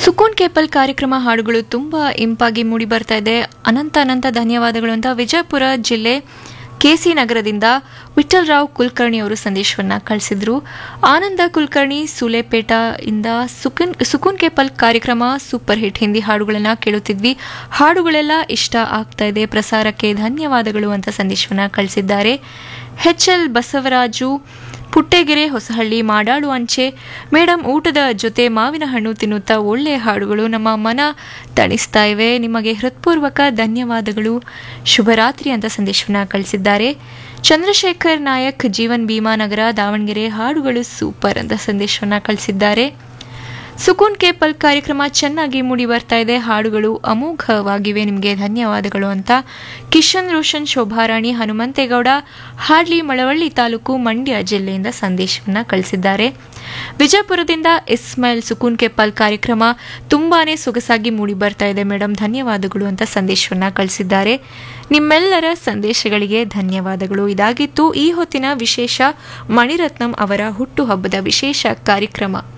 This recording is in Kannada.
ಸುಕೂನ್ ಕೇಪಲ್ ಕಾರ್ಯಕ್ರಮ ಹಾಡುಗಳು ತುಂಬ ಇಂಪಾಗಿ ಮೂಡಿ ಬರ್ತಾ ಇದೆ ಅನಂತ ಅನಂತ ಧನ್ಯವಾದಗಳು ಅಂತ ವಿಜಯಪುರ ಜಿಲ್ಲೆ ಕೆಸಿ ನಗರದಿಂದ ವಿಠಲ್ ರಾವ್ ಕುಲಕರ್ಣಿ ಅವರು ಸಂದೇಶವನ್ನ ಕಳಿಸಿದ್ರು ಆನಂದ ಕುಲಕರ್ಣಿ ಸುಲೇಪೇಟ ಇಂದ ಸುಕುನ್ ಸುಕೂನ್ ಕೇಪಲ್ ಕಾರ್ಯಕ್ರಮ ಸೂಪರ್ ಹಿಟ್ ಹಿಂದಿ ಹಾಡುಗಳನ್ನ ಕೇಳುತ್ತಿದ್ವಿ ಹಾಡುಗಳೆಲ್ಲ ಇಷ್ಟ ಆಗ್ತಾ ಇದೆ ಪ್ರಸಾರಕ್ಕೆ ಧನ್ಯವಾದಗಳು ಅಂತ ಸಂದೇಶವನ್ನ ಕಳಿಸಿದ್ದಾರೆ ಎಚ್ ಎಲ್ ಬಸವರಾಜು ಪುಟ್ಟೆಗೆರೆ ಹೊಸಹಳ್ಳಿ ಮಾಡಾಳು ಅಂಚೆ ಮೇಡಮ್ ಊಟದ ಜೊತೆ ಮಾವಿನ ಹಣ್ಣು ತಿನ್ನುತ್ತಾ ಒಳ್ಳೆ ಹಾಡುಗಳು ನಮ್ಮ ಮನ ತಣಿಸ್ತಾ ಇವೆ ನಿಮಗೆ ಹೃತ್ಪೂರ್ವಕ ಧನ್ಯವಾದಗಳು ಶುಭರಾತ್ರಿ ಅಂತ ಸಂದೇಶವನ್ನ ಕಳಿಸಿದ್ದಾರೆ ಚಂದ್ರಶೇಖರ್ ನಾಯಕ್ ಜೀವನ್ ಭೀಮಾನಗರ ದಾವಣಗೆರೆ ಹಾಡುಗಳು ಸೂಪರ್ ಅಂತ ಸಂದೇಶವನ್ನ ಕಳಿಸಿದ್ದಾರೆ ಸುಕೂನ್ ಕೇಪಲ್ ಕಾರ್ಯಕ್ರಮ ಚೆನ್ನಾಗಿ ಮೂಡಿ ಬರ್ತಾ ಇದೆ ಹಾಡುಗಳು ಅಮೋಘವಾಗಿವೆ ನಿಮಗೆ ಧನ್ಯವಾದಗಳು ಅಂತ ಕಿಶನ್ ರೋಷನ್ ಶೋಭಾರಾಣಿ ಹನುಮಂತೇಗೌಡ ಹಾಡ್ಲಿ ಮಳವಳ್ಳಿ ತಾಲೂಕು ಮಂಡ್ಯ ಜಿಲ್ಲೆಯಿಂದ ಸಂದೇಶವನ್ನ ಕಳಿಸಿದ್ದಾರೆ ವಿಜಯಪುರದಿಂದ ಇಸ್ಮಾಯಿಲ್ ಸುಕೂನ್ ಕೇಪಲ್ ಕಾರ್ಯಕ್ರಮ ತುಂಬಾನೇ ಸೊಗಸಾಗಿ ಮೂಡಿ ಬರ್ತಾ ಇದೆ ಮೇಡಮ್ ಧನ್ಯವಾದಗಳು ಅಂತ ಸಂದೇಶವನ್ನ ಕಳಿಸಿದ್ದಾರೆ ನಿಮ್ಮೆಲ್ಲರ ಸಂದೇಶಗಳಿಗೆ ಧನ್ಯವಾದಗಳು ಇದಾಗಿತ್ತು ಈ ಹೊತ್ತಿನ ವಿಶೇಷ ಮಣಿರತ್ನಂ ಅವರ ಹುಟ್ಟುಹಬ್ಬದ ವಿಶೇಷ ಕಾರ್ಯಕ್ರಮ